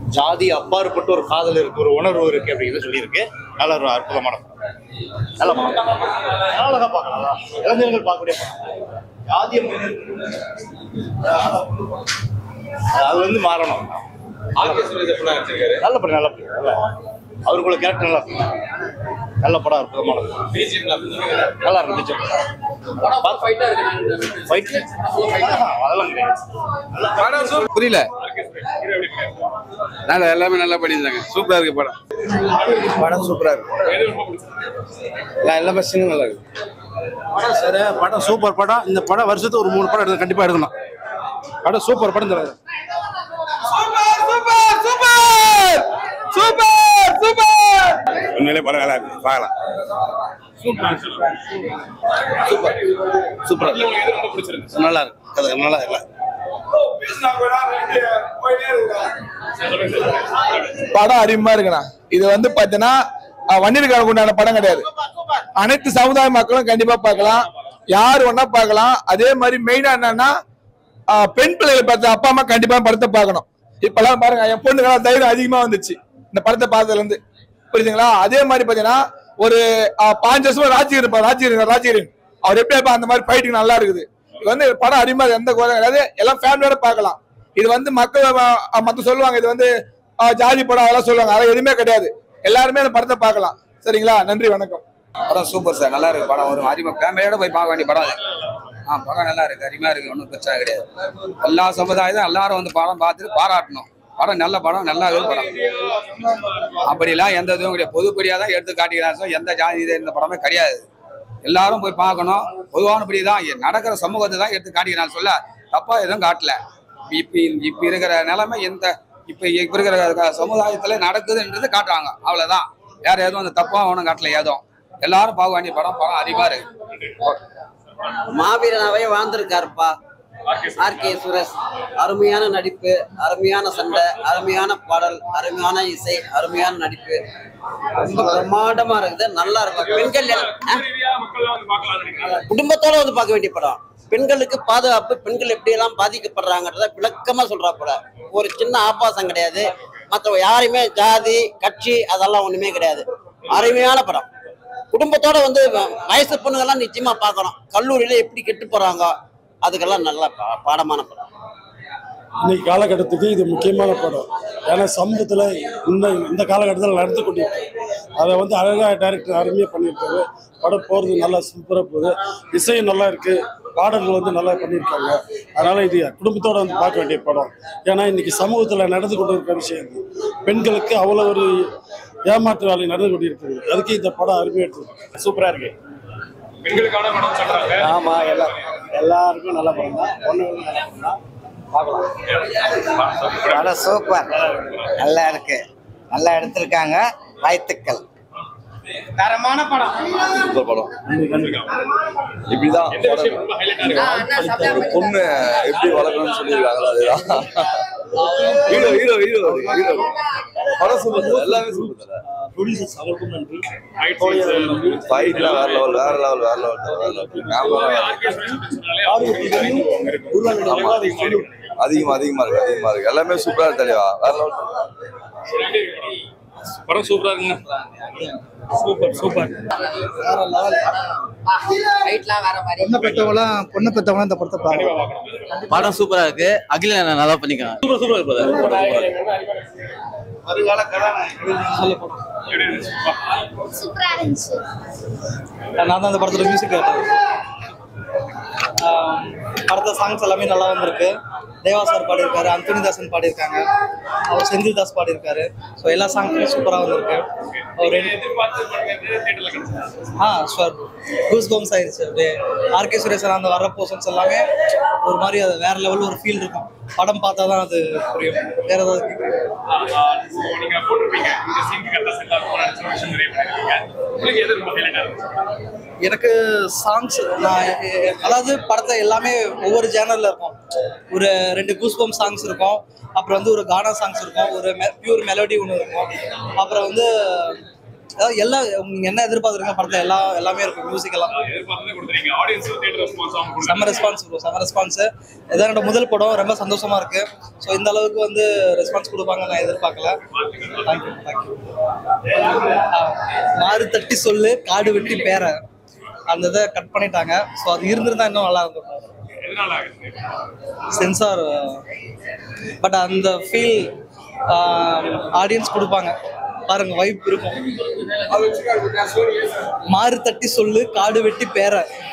ஜாதி அப்பாற்பட்டு ஒரு காதல் இருக்கு ஒரு உணர்வு இருக்கு அப்படிங்கிறது சொல்லியிருக்கு நல்ல ஒரு அற்புதமான படம் நல்ல படம் அழகா பார்க்கலாம் இளைஞர்கள் பார்க்கக்கூடிய படம் ஜாதியம் அது வந்து மாறணும் ஆர்கே சுரேஷ் எப்படி நடிச்சிருக்காரு நல்ல படம் நல்ல படம் நல்ல அவருக்குள்ள கேரக்டர் நல்லா இருக்கு. நல்ல படம் அற்புதமான படம் பிஜிஎம் நல்லா இருந்துச்சு ஃபைட் அதெல்லாம் கிடையாது புரியல ஆர்கே சுரேஷ் ஹீரோ எப்படி இருக்காரு நல்லா எல்லாமே நல்லா பண்ணியிருந்தாங்க சூப்பரா இருக்கு படம் படம் சூப்பரா இருக்கு எது ரொம்ப பிடிச்சிருக்கு எல்லா பஸ்ஸும் நல்லா இருக்கு படம் சார் படம் சூப்பர் படம் இந்த படம் வருஷத்துக்கு ஒரு மூணு படம் எடுத்து கண்டிப்பா எடுக்கணும் படம் சூப்பர் படம் இந்த உண்மையிலே படம் நல்லா இருக்கு பார்க்கலாம் சூப்பரா இதுல உங்களுக்கு எது ரொம்ப பிடிச்சிருக்கு நல்லா இருக்கு அது நல்லா இல்லை படம் அருமையா இருக்குண்ணா இது வந்து பாத்தீங்கன்னா அஹ், வன்னியர்களுக்கு உண்டான படம் கிடையாது அனைத்து சமுதாய மக்களும் கண்டிப்பா பார்க்கலாம் யார் ஒன்னா பார்க்கலாம் அதே மாதிரி மெயினா என்னன்னா அஹ், பெண் பிள்ளைகளை பார்த்த அப்பா அம்மா கண்டிப்பா படத்தை பார்க்கணும் இப்பெல்லாம் பாருங்க என் பொண்ணுக்கெல்லாம் தைரியம் அதிகமா வந்துச்சு இந்த படத்தை பார்த்ததுல இருந்து புரியுதுங்களா அதே மாதிரி பாத்தீங்கன்னா ஒரு அஹ், பாஞ்சு வருஷமா ராஜ்கிரன் இருப்பார் ராஜ்கிரன் ராஜ்கிரன் அவர் எப்படி இருப்பா அந்த மாதிரி ஃபைட்டிங் நல்லா இருக்குது இது வந்து படம் அருமையா இருக்கு, எந்த குறை கிடையாது எல்லாம் ஃபேமிலியோட பார்க்கலாம் இது வந்து மக்கள் அஹ், மத்த சொல்லுவாங்க இது வந்து அஹ், ஜாதி படம் அதெல்லாம் சொல்லுவாங்க அதெல்லாம் எதுவுமே கிடையாது எல்லாருமே அந்த படத்தை பார்க்கலாம் சரிங்களா நன்றி வணக்கம் படம் சூப்பர் சார் நல்லா இருக்கு படம் ஒரு அறிமுக ஃபேமிலியோட போய் பார்க்க வேண்டிய படம் அது ஆ படம் நல்லா இருக்கு அருமையா இருக்கு ஒன்றும் பிரச்சனை கிடையாது எல்லா சமுதாயத்தையும் எல்லாரும் வந்து படம் பார்த்துட்டு பாராட்டணும் படம் நல்ல படம் நல்லா இருக்கு படம் அப்படிலாம் எந்த இதுவும் கிடையாது பொதுப்படியாக தான் எடுத்து காட்டிக்கிறாங்க எந்த ஜாதி இது இந்த படமே கிடையாது எல்லாரும் போய் பார்க்கணும் பொதுவானபடி தான் இங்க நடக்கிற சமூகத்தை தான் எடுத்து காட்டிக்கிறாங்க சொல்ல தப்பா எதுவும் காட்டல இப்ப இப்ப இருக்கிற நிலைமை எந்த இப்ப இப்ப இருக்கிற க- சமுதாயத்துல நடக்குதுன்றது காட்டுறாங்க அவ்வளவுதான் வேற எதுவும் அந்த தப்பா ஒன்றும் காட்டல எதுவும் எல்லாரும் பார்க்க வேண்டிய படம் படம் அறிவா இருக்கு மாவீரனாவே வாழ்ந்திருக்காருப்பா ஆர்கே சுரேஷ் அருமையான நடிப்பு அருமையான சண்டை அருமையான பாடல் அருமையான இசை அருமையான நடிப்பு ரொம்ப பிரம்மாண்டமா இருக்குது நல்லா இருக்கும் பெண்கள் எல்- ஆ? ரீதியா மக்கள் வந்து பார்க்கலாம் குடும்பத்தோட வந்து பார்க்க வேண்டிய படம் பெண்களுக்கு பாதுகாப்பு பெண்கள் எப்படி எல்லாம் பாதிக்கப்படுறாங்கன்றத விளக்கமா சொல்றா போல ஒரு சின்ன ஆபாசம் கிடையாது மற்ற யாரையுமே ஜாதி கட்சி அதெல்லாம் ஒண்ணுமே கிடையாது அருமையான படம் குடும்பத்தோட வந்து வ- வயசு பொண்ணுங்கெல்லாம் நிச்சயமா பார்க்கணும் கல்லூரியில எப்படி கெட்டு போறாங்க அதுக்கெல்லாம் நல்ல பா- பாடமான படம் இன்னைக்கு காலகட்டத்துக்கு இது முக்கியமான படம் ஏன்னா சமூகத்தில் இந்த இந்த காலகட்டத்தில் நடந்து கொண்டிருக்கு அதை வந்து அழகாக டைரக்டர் அருமையாக பண்ணியிருக்காரு படம் போகிறது நல்லா சூப்பராக போகுது இசையும் நல்லா இருக்கு பாடல்கள் வந்து நல்லா பண்ணியிருக்காங்க அதனால இது குடும்பத்தோட வந்து பார்க்க வேண்டிய படம் ஏன்னா இன்னைக்கு சமூகத்தில் நடந்து கொண்டு இருக்கிற விஷயம் இது பெண்களுக்கு அவ்வளோ ஒரு ஏமாற்று வேலை நடந்து கொண்டிருக்குது அதுக்கு இந்த படம் அருமையாக எடுத்து சூப்பராக இருக்கு பெண்களுக்கான படம் சொல்றாங்க ஆமா எல்லா எல்லாருக்கும் நல்ல படம் தான் பொண்ணு நல்ல படம் தான் படம் சூப்பர் நல்லா இருக்கு நல்லா எடுத்திருக்காங்க வாழ்த்துக்கள் தரமான படம் சூப்பர் படம் இப்படிதான் எந்த விஷயம் ரொம்ப ஹைலைட்டா இருக்கு ஒரு பொண்ணு எப்படி வளர்க்கணும்னு சொல்லியிருக்காங்களா அதுதான் ஹீரோ ஹீரோ ஹீரோ ஹீரோ படம் சூப்பர் சார் எல்லாமே சூப்பர் சார் ப்ரொடியூசர்ஸ் அவருக்கும் நன்றி ஃபைட் சீன்ஸ் ஃபைட்லாம் வேற லெவல் வேற லெவல் வேற லெவல் வேற லெவல் கேமரா ஆர்கே சுரேஷ் சொன்னாலே அதிகமா அதிகமா இருக்கு அதிகமா இருக்கு எல்லாமே சூப்பரா இருக்கு தலைவா வேற லெவல் படம் சூப்பரா இருக்குங்க சூப்பர் சூப்பர் பொண்ணு பெற்றவங்களாம் பொண்ணு பெற்றவங்களாம் இந்த படத்தை பார்க்கலாம் படம் சூப்பரா இருக்கு அகில நல்லா பண்ணிக்கலாம் சூப்பர் சூப்பர் வருங்கால கதாநாயகன் சொல்ல படம் சூப்பரா இருந்துச்சு நான் தான் அந்த படத்துல மியூசிக் கேட்டேன் படத்த சாங்ஸ் எல்லாமே நல்லா வந்திருக்கு தேவா சார் பாடியிருக்காரு அந்தோனிதாசன் பாடியிருக்காங்க அவர் செந்தில் தாஸ் பாடியிருக்காரு ஸோ எல்லா சாங்ஸுமே சூப்பராக வந்திருக்கு அவர் ரெண்டு எதிர்பார்த்து பண்ணுறது தியேட்டர்ல கிடைச்சது ஆ ஷுவர் கூஸ் பம்ஸ் ஆயிடுச்சு அப்படியே ஆர்கே சுரேசன் அந்த வர போர்ஷன்ஸ் எல்லாமே ஒரு மாதிரி அது வேற லெவல் ஒரு ஃபீல் இருக்கும் படம் பார்த்தா தான் அது புரியும் வேற ஏதாவது கேக்குறீங்களா? நீங்க போட்டிருப்பீங்க இந்த சீனுக்கு கரெக்டா செட் ஆகும் நினைச்ச விஷயம் நிறைய பண்ணிருக்கீங்க உங்களுக்கு எது ரொம்ப ஹைலைட்டா இருந்துச்சு எனக்கு சாங்ஸ் நான் எ- எ- அதாவது படத்தை எல்லாமே ஒவ்வொரு ஜேனர்ல இருக்கும் ஒரு ரெண்டு கூஸ்பம் சாங்ஸ் இருக்கும் அப்புறம் வந்து ஒரு கானா சாங்ஸ் இருக்கும் ஒரு பியூர் மெலோடி ஒன்று இருக்கும் அப்புறம் வந்து அதாவது எல்லா நீங்க என்ன எதிர்பார்க்குறீங்க படத்துல எல்லா எல்லாமே இருக்கும் மியூசிக் எல்லாம் எதிர்பார்த்ததே கொடுத்துறீங்க ஆடியன்ஸ் தியேட்டர் ரெஸ்பான்ஸ் அவங்க செம்ம ரெஸ்பான்ஸ் ப்ரோ செம்ம ரெஸ்பான்ஸ் இதான் என்னோட முதல் படம் ரொம்ப சந்தோஷமா இருக்கு ஸோ இந்த அளவுக்கு வந்து ரெஸ்பான்ஸ் கொடுப்பாங்க நான் எதிர்பார்க்கல தேங்க்யூ தேங்க்யூ மாறு தட்டி சொல்லு காடு வெட்டி பேர அந்த இதை கட் பண்ணிட்டாங்க ஸோ அது இருந்திருந்தா இன்னும் நல்லா இருந்திருக்கும் எதனால ஆகுது சென்சார் பட் அந்த ஃபீல் ஆடியன்ஸ் கொடுப்பாங்க பாருங்க வைப் இருக்கும் மாறு தட்டி சொல்லு காடு வெட்டி பேர